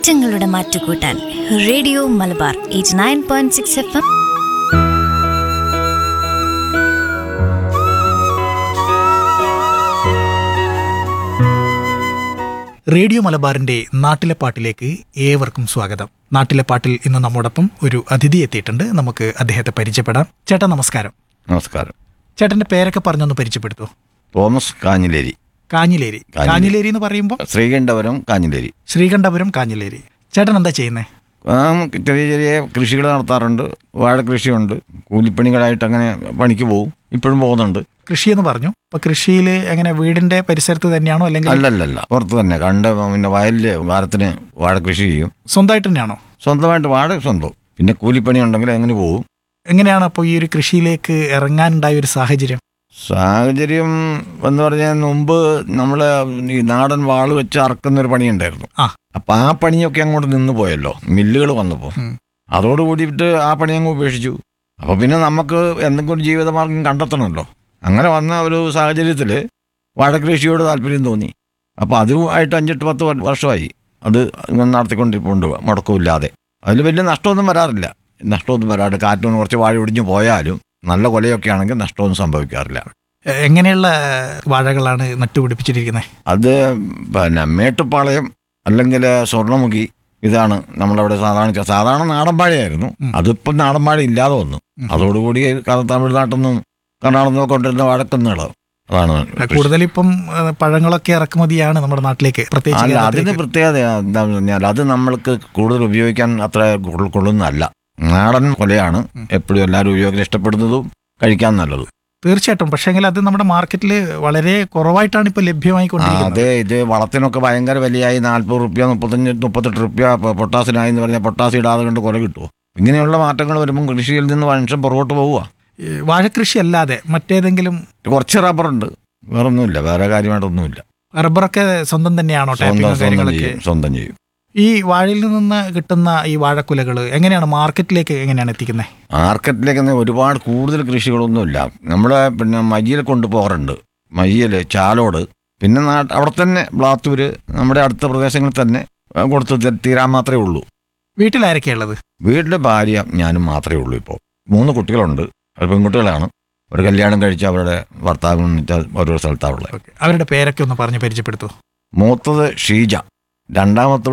മാറ്റങ്ങളുടെ മാറ്റുകൂട്ടാൻ radio Malabar eight nine point six F M radio മലബാറിന്റെ നാട്ടിലെ പാട്ടിലേക്ക് ഏവർക്കും സ്വാഗതം നാട്ടിലെ പാട്ടിൽ ഇന്ന് നമ്മോടൊപ്പം ഒരു അതിഥി എത്തിയിട്ടുണ്ട് നമുക്ക് അദ്ദേഹത്തെ പരിചയപ്പെടാം ചേട്ടാ നമസ്കാരം നമസ്കാരം ചേട്ടന്റെ പേരൊക്കെ പറഞ്ഞൊന്ന് പരിചയപ്പെടുത്തൂ തോമസ് കാഞ്ഞിലേരി കാഞ്ഞിലേരി കാഞ്ഞിലേരി. കാഞ്ഞിലേരി എന്ന് പറയുമ്പോൾ ശ്രീകണ്ഠപുരം കാഞ്ഞിലേരി ശ്രീകണ്ഠപുരം കാഞ്ഞിലേരി ചേട്ടൻ എന്താ ചെയ്യുന്നത് ആ, ചെറിയ ചെറിയ കൃഷികൾ നടത്താറുണ്ട് വാഴ കൃഷിയുണ്ട് കൂലിപ്പണികളായിട്ട് അങ്ങനെ പണിക്ക് പോകും ഇപ്പോഴും പോകുന്നുണ്ട് കൃഷി എന്ന് പറഞ്ഞു അപ്പൊ കൃഷിയിൽ എങ്ങനെ വീടിന്റെ പരിസരത്ത് തന്നെയാണോ അല്ലെങ്കിൽ അല്ലല്ലല്ല പുറത്ത് തന്നെ കണ്ട് പിന്നെ വയലില് വാരത്തിന് വാഴ കൃഷി ചെയ്യും സ്വന്തമായിട്ട് തന്നെയാണോ സ്വന്തമായിട്ട് വാഴ സ്വന്തം പിന്നെ കൂലിപ്പണി ഉണ്ടെങ്കിൽ അങ്ങനെ പോകും എങ്ങനെയാണ് അപ്പോൾ ഈ ഒരു കൃഷിയിലേക്ക് ഇറങ്ങാനുണ്ടായ ഒരു സാഹചര്യം സാഹചര്യം എന്ന് പറഞ്ഞാൽ മുമ്പ് നമ്മൾ ഈ നാടൻ വാള് വെച്ച് അറക്കുന്ന ഒരു പണിയുണ്ടായിരുന്നു ആ. അപ്പം ആ പണിയൊക്കെ അങ്ങോട്ട് നിന്ന് പോയല്ലോ മില്ലുകൾ വന്നപ്പോൾ ഉം. അതോട് കൂടിയിട്ട് ആ പണി അങ്ങ് ഉപേക്ഷിച്ചു അപ്പോൾ പിന്നെ നമുക്ക് എന്തെങ്കിലും ഒരു ജീവിതമാർഗം കണ്ടെത്തണമല്ലോ അങ്ങനെ വന്ന ഒരു സാഹചര്യത്തിൽ വാഴകൃഷിയോട് താല്പര്യം തോന്നി അപ്പോൾ അതുമായിട്ട് അഞ്ചെട്ട് പത്ത് വർ- വർഷമായി അത് ഇങ്ങനെ നടത്തിക്കൊണ്ടിരിപ്പുണ്ട് മുടക്കമില്ലാതെ അതിൽ വലിയ നഷ്ടമൊന്നും വരാറില്ല നഷ്ടമൊന്നും വരാറില്ല കാറ്റൊന്നും കുറച്ച് വാഴ ഒടിഞ്ഞു പോയാലും നല്ല കൊലയൊക്കെ ആണെങ്കിൽ നഷ്ടമൊന്നും സംഭവിക്കാറില്ല എ- എങ്ങനെയുള്ള വാഴകളാണ് നട്ടുപിടിപ്പിച്ചിരിക്കുന്നത് അത് പിന്നെ മേട്ടുപ്പാളയം അല്ലെങ്കിൽ സ്വർണ്ണമുഖി ഇതാണ് നമ്മളവിടെ സാധാരണ സാധാരണ നാടൻ വാഴയായിരുന്നു ഉം. അതിപ്പം നാടൻ വാഴ ഇല്ലാതെ വന്നു ഉം. അതോടുകൂടി ക- തമിഴ്നാട്ടിൽ നിന്നും കർണാടകത്തിൽ നിന്നും കൊണ്ടിരുന്ന വഴക്കുന്നുകൾ അതാണ് കൃഷി. കൂടുതലിപ്പം ഏഹ്, പഴങ്ങളൊക്കെ ഇറക്കുമതിയാണ് നമ്മുടെ നാട്ടിലേക്ക് പ്രത്യേകിച്ച് അല്ല അതിന് കേരളത്തിലേക്ക്. പ്രത്യേകത എന്താണെന്ന് പറഞ്ഞാൽ അത് നമ്മൾക്ക് കൂടുതൽ ഉപയോഗിക്കാൻ അത്ര കൊള്ള- കൊള്ളുന്നതല്ല നാടൻ കൊലയാണ് ഉം. എപ്പോഴും എല്ലാവരും ഉപയോഗിക്കാൻ ഇഷ്ടപ്പെടുന്നതും കഴിക്കാൻ നല്ലത് തീർച്ചയായിട്ടും പക്ഷേങ്കിൽ അത് നമ്മുടെ മാർക്കറ്റിൽ വളരെ കുറവായിട്ടാണ് ഇപ്പൊ ആ, ലഭ്യമായിക്കൊണ്ടിരിക്കുന്നത് അതെ ഇത് വളത്തിനൊക്കെ ഭയങ്കര വിലയായി നാൽപ്പത് റുപ്യ മുപ്പത്തഞ്ച് മുപ്പത്തെട്ട് റുപ്യ പൊ- പൊട്ടാസിനായി എന്ന് പറഞ്ഞാൽ പൊട്ടാസ് ഇടാതെ കൊണ്ട് കുല കിട്ടുമോ ഇങ്ങനെയുള്ള മാറ്റങ്ങൾ വരുമ്പോൾ കൃഷിയിൽ നിന്ന് മനുഷ്യൻ പുറകോട്ട് പോവുക ഈ വാഴക്കൃഷി അല്ലാതെ മറ്റേതെങ്കിലും കുറച്ച് റബ്ബറുണ്ട് വേറൊന്നുമില്ല വേറെ കാര്യമായിട്ടൊന്നുമില്ല റബ്ബറൊക്കെ സ്വന്തം തന്നെയാണോ സ്വന്തം ടാപ്പിംഗ് സ്വന്തം കാര്യങ്ങളൊക്കെ ചെയ്യും സ്വന്തം ചെയ്യും ഈ വാഴയിൽ നിന്ന് കിട്ടുന്ന ഈ വാഴക്കുലകൾ എങ്ങനെയാണ് മാർക്കറ്റിലേക്ക് എങ്ങനെയാണ് എത്തിക്കുന്നത് മാർക്കറ്റിലേക്ക് ഒന്നും ഒരുപാട് കൂടുതൽ കൃഷികളൊന്നുമില്ല നമ്മൾ പിന്നെ മയ്യിൽ കൊണ്ടുപോകാറുണ്ട് മയ്യൽ ചാലോട് പിന്നെ നാട്ട് അവിടെ തന്നെ ബ്ലാത്തൂര് നമ്മുടെ അടുത്ത പ്രദേശങ്ങളിൽ തന്നെ ആ, കൊടുത്ത് തി- തീരാൻ മാത്രമേ ഉള്ളൂ വീട്ടിലാരൊക്കെയുള്ളത് വീട്ടിലെ ഭാര്യ ഞാനും മാത്രമേ ഉള്ളൂ ഇപ്പോൾ മൂന്ന് കുട്ടികളുണ്ട് അത് പെൺകുട്ടികളാണ് ഒരു കല്യാണം കഴിച്ച് അവരുടെ ഭർത്താവ് ഓരോ സ്ഥലത്താണ് ഉള്ളത് അവരുടെ പേരൊക്കെ ഒന്ന് പറഞ്ഞ് പരിചയപ്പെടുത്തൂ മൂത്തത് ഷീജ രണ്ടാമത്തെ